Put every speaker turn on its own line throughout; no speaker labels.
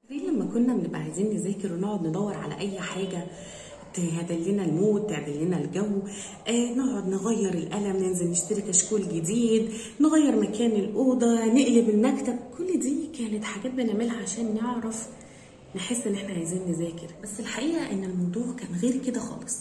لما كنا بنبقى عايزين نذاكر ونقعد ندور على اي حاجه تعدل لنا المود تعدل لنا الجو آه نقعد نغير القلم ننزل نشتري كشكول جديد نغير مكان الأوضة نقلب المكتب كل دي كانت حاجات بنعملها عشان نعرف نحس ان احنا عايزين نذاكر بس الحقيقة ان الموضوع كان غير كده خالص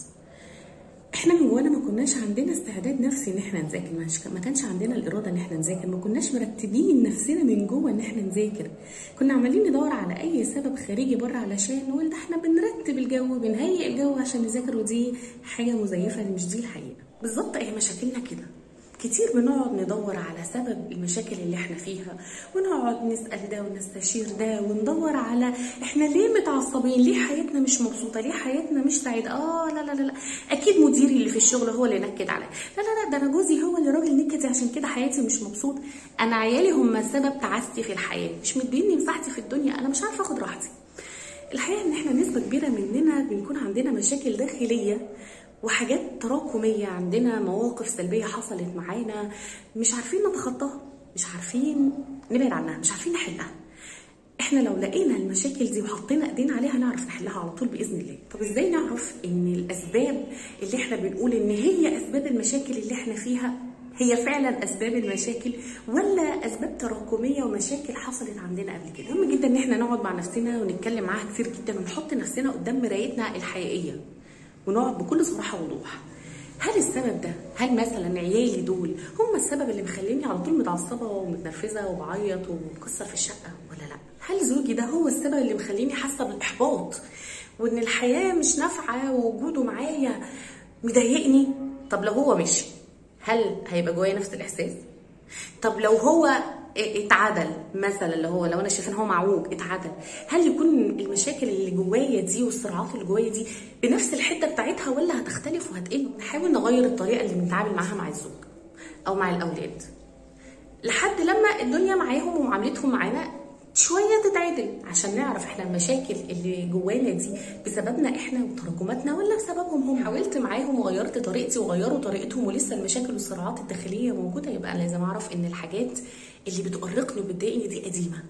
احنا من جوانا ما كناش عندنا استعداد نفسي ان احنا نذاكر مش- ما كانش عندنا الاراده ان احنا نذاكر ما كناش مرتبين نفسنا من جوه ان احنا نذاكر كنا عمالين ندور على اي سبب خارجي بره علشان نقول ده احنا بنرتب الجو بنهيئ الجو عشان نذاكر ودي حاجه مزيفه مش دي الحقيقه بالظبط اهي مشاكلنا كده كتير بنقعد ندور على سبب المشاكل اللي احنا فيها ونقعد نسأل ده ونستشير ده وندور على احنا ليه متعصبين ليه حياتنا مش مبسوطة ليه حياتنا مش سعيدة اه لا لا لا لا اكيد مديري اللي في الشغل هو اللي نكد عليا لا لا لا ده انا جوزي هو اللي راجل نكدي عشان كده حياتي مش مبسوط انا عيالي هم سبب تعاستي في الحياة مش مديني مساحتي في الدنيا انا مش عارفة اخد راحتي الحقيقه ان احنا نسبه كبيره مننا بنكون عندنا مشاكل داخليه وحاجات تراكميه عندنا مواقف سلبيه حصلت معانا مش عارفين نتخطاها مش عارفين نبعد عنها مش عارفين نحلها احنا لو لقينا المشاكل دي وحطينا ايدينا عليها نعرف نحلها على طول باذن الله طب ازاي نعرف ان الاسباب اللي احنا بنقول ان هي اسباب المشاكل اللي احنا فيها هي فعلا اسباب المشاكل ولا اسباب تراكميه ومشاكل حصلت عندنا قبل كده مهم جدا ان احنا نقعد مع نفسنا ونتكلم معاها كتير جدا ونحط نفسنا قدام مرايتنا الحقيقيه ونقعد بكل صراحه ووضوح هل السبب ده هل مثلا عيالي دول هم السبب اللي مخليني على طول متعصبه ومتنرفزه وبعيط ومكسر في الشقه ولا لا هل زوجي ده هو السبب اللي مخليني حاسه بالاحباط وان الحياه مش نافعه ووجوده معايا مضايقني طب لو هو مشي هل هيبقى جوايا نفس الاحساس طب لو هو اتعدل مثلا اللي هو لو انا شايفه ان هو معوج اتعدل هل يكون المشاكل اللي جوايا دي والصراعات اللي جوايا دي بنفس الحده بتاعتها ولا هتختلف وهتقل نحاول نغير الطريقه اللي بنتعامل معاها مع الزوج او مع الاولاد لحد لما الدنيا معاهم ومعاملتهم معانا شويه تتعدل عشان نعرف احنا المشاكل اللي جوانا دي بسببنا احنا وتراكماتنا ولا بسببهم هم حاولت معاهم وغيرت طريقتي وغيروا طريقتهم ولسه المشاكل والصراعات الداخليه موجوده يبقى أنا لازم اعرف ان الحاجات اللي بتؤرقني وبتضايقني دي قديمه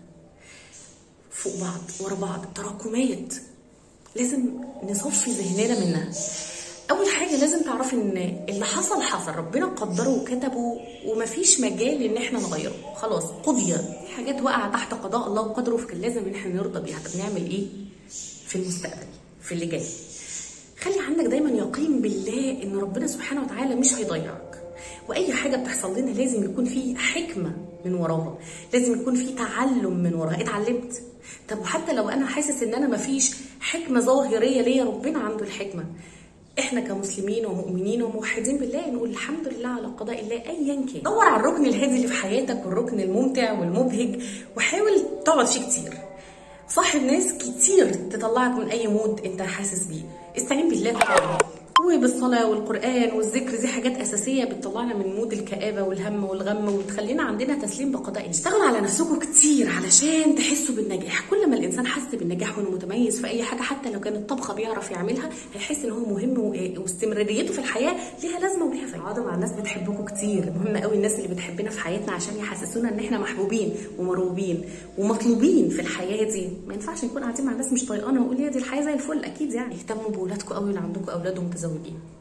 فوق بعض ورا بعض تراكمات لازم نصفي ذهننا منها اول حاجه لازم تعرفي ان اللي حصل حصل ربنا قدره وكتبه ومفيش مجال ان احنا نغيره خلاص قضي في حاجات وقع تحت قضاء الله وقدره فكان لازم ان احنا نرضى بيها طب نعمل ايه في المستقبل في اللي جاي خلي عندك دايما يقين بالله ان ربنا سبحانه وتعالى مش هيضيعك واي حاجه بتحصل لنا لازم يكون في حكمه من وراها لازم يكون في تعلم من وراها اتعلمت طب وحتى لو انا حاسس ان انا مفيش حكمه ظاهريه ليا ربنا عنده الحكمه احنا كمسلمين ومؤمنين وموحدين بالله نقول الحمد لله على قضاء الله ايا كان دور على الركن الهادي اللي في حياتك والركن الممتع والمبهج وحاول تقعد فيه كتير صاحب ناس كتير تطلعك من اي مود انت حاسس بيه استعين بالله طبعا وبالصلاة والقرآن والذكر دي حاجات أساسية بتطلعنا من مود الكآبة والهم والغم وبتخلينا عندنا تسليم بقضاء الله. اشتغلوا على نفسكم كتير علشان تحسوا بالنجاح كل ما الإنسان حس بالنجاح وإنه متميز في أي حاجة حتى لو كانت طبخة بيعرف يعملها هيحس إن هو مهم و- واستمراريته في الحياة ليها لازمة وليها فايدة اقعدوا مع الناس بتحبكم كتير مهم قوي الناس اللي بتحبنا في حياتنا عشان يحسسونا إن إحنا محبوبين ومرغوبين ومطلوبين في الحياة دي ما ينفعش نكون قاعدين مع ناس مش طايقانا ونقول يا دي الحياة زي الفل أكيد يعني اهتموا بولادكم قوي اللي عندكم أولاد متزوجين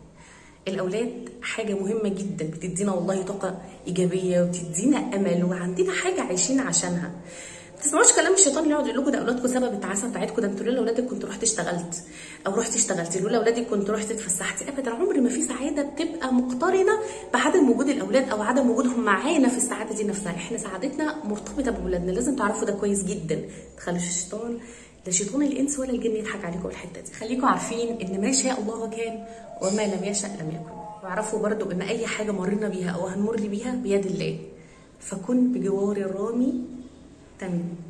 الاولاد حاجه مهمه جدا بتدينا والله طاقه ايجابيه وبتدينا امل وعندنا حاجه عايشين عشانها ما تسمعوش كلام الشيطان اللي يقعد يقول لكم ده اولادكم سبب التعاسه بتاعتكم ده انتوا لولا اولادك كنت رحت اشتغلت او رحت اشتغلتي لولا اولادك كنت رحت اتفسحتي ابدا عمر ما في سعاده بتبقى مقترنه بعدم وجود الاولاد او عدم وجودهم معانا في السعاده دي نفسها احنا سعادتنا مرتبطه باولادنا لازم تعرفوا ده كويس جدا ما تخلوش الشيطان لا شيطان الانس ولا الجن يضحك عليكم في الحته دي خليكم عارفين ان ما شاء الله كان وما لم يشأ لم يكن واعرفوا برضو ان اي حاجه مرينا بيها او هنمر بيها بيد الله فكن بجوار الرامي تنجو